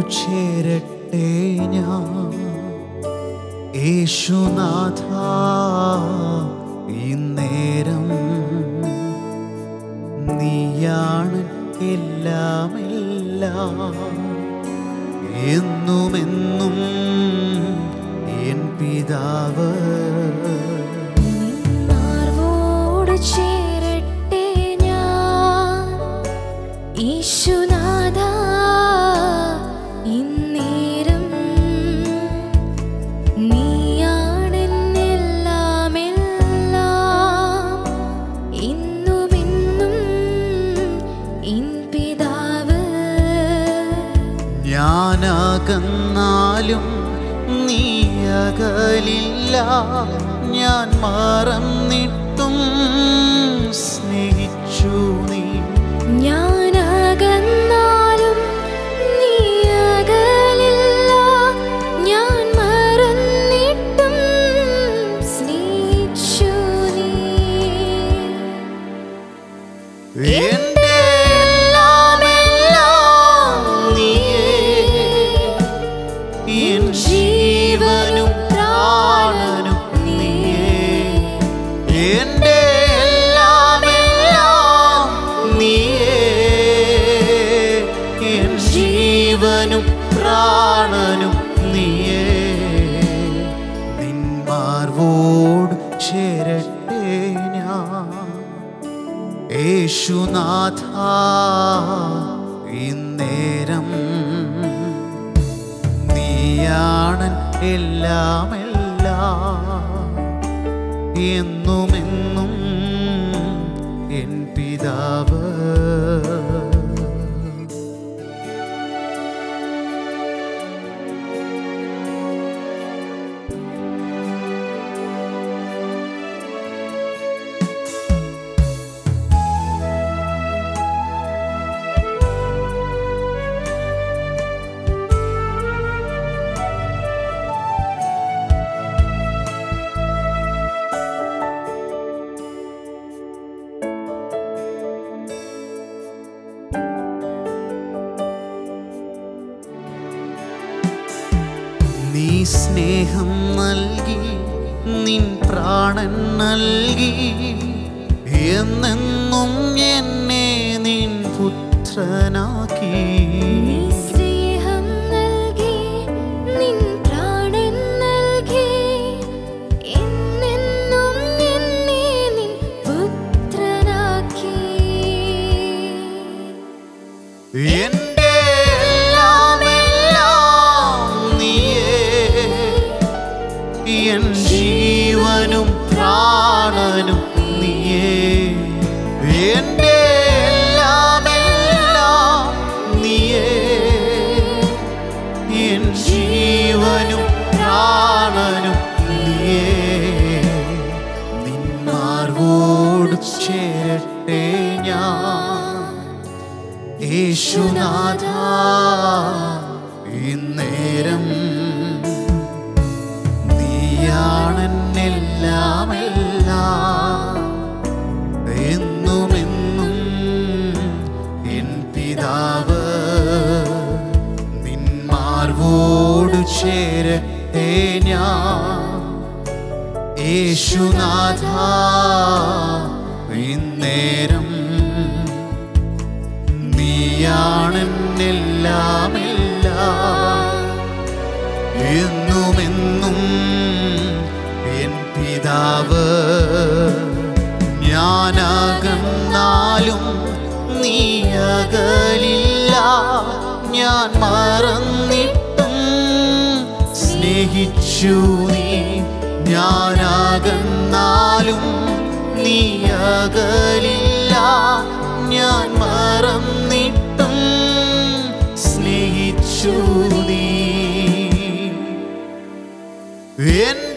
ചേരട്ടെ ഞാൻ യേശുനാഥ ഈ നേരം നീയാണ് എല്ലാം എല്ലാം എന്നുമെന്നും എൻ പിതാവ് മാർവോട് ചേരട്ടെ ഞാൻ യേശുനാഥ ഇന്നേരം നീയാണെന്നെല്ലാം എല്ലാം ഇന്നുമെന്നും ഇൻ പിതാവ് ഞാനകന്നാലും നീ അകലില്ല ഞാൻ മറന്നിട്ടും സ്നേഹിച്ചു നീ ഞാനകന്നാലും നീ അകലില്ല ഞാൻ മറന്നിട്ടും സ്നേഹിച്ചു നീ എന്റെ എല്ലാം എല്ലാം നീയേ എൻ ജീവനും പ്രാണനും നീയേ എന്റെ എല്ലാം എല്ലാം നീയേ എൻ ജീവനും പ്രാണനും നീയേ നിന്മാർവോട് ചേരട്ടെ ഞാൻ യേശുനാഥ ഇന്നേരം നീയാണ് എല്ലാം എല്ലാം എന്നുമെന്നും എൻ പിതാവ് നീ സ്നേഹം നൽകി നിൻ പ്രാണൻ നൽകി എന്നെന്നും എന്നെ നിൻ പുത്രനാക്കി നീ സ്നേഹം നൽകി നിൻ പ്രാണൻ നൽകി എന്നെന്നും എന്നെ നിൻ പുത്രനാക്കി എന്റെ എല്ലാം എല്ലാം നീയേ എൻ ജീവനും പ്രാണനും നീയേ എന്റെ എല്ലാം എല്ലാം നീയേ എൻ ജീവനും പ്രാണനും നീയേ നിന്മാർവോട് ചേരട്ടെ ഞാൻ യേശുനാഥ ഇന്നേരം നീയാണെന്നെല്ലാം എല്ലാം എന്നുമെന്നും എൻ പിതാവ് നിന്മാർവോട് ചേരട്ടെ ഞാൻ യേശുനാഥ ഇന്നേരം നീയാണെന്നെല്ലാം എല്ലാം എന്നുമെന്നും എൻ പിതാവ് ഞാനകന്നാലും നീ അകലില്ല ഞാൻ മറന്നിട്ടും സ്നേഹിച്ചു നീ ഞാനകന്നാലും നീ അകലില്ല ഞാൻ മറന്നിട്ടും സ്നേഹിച്ചു നീ എൻ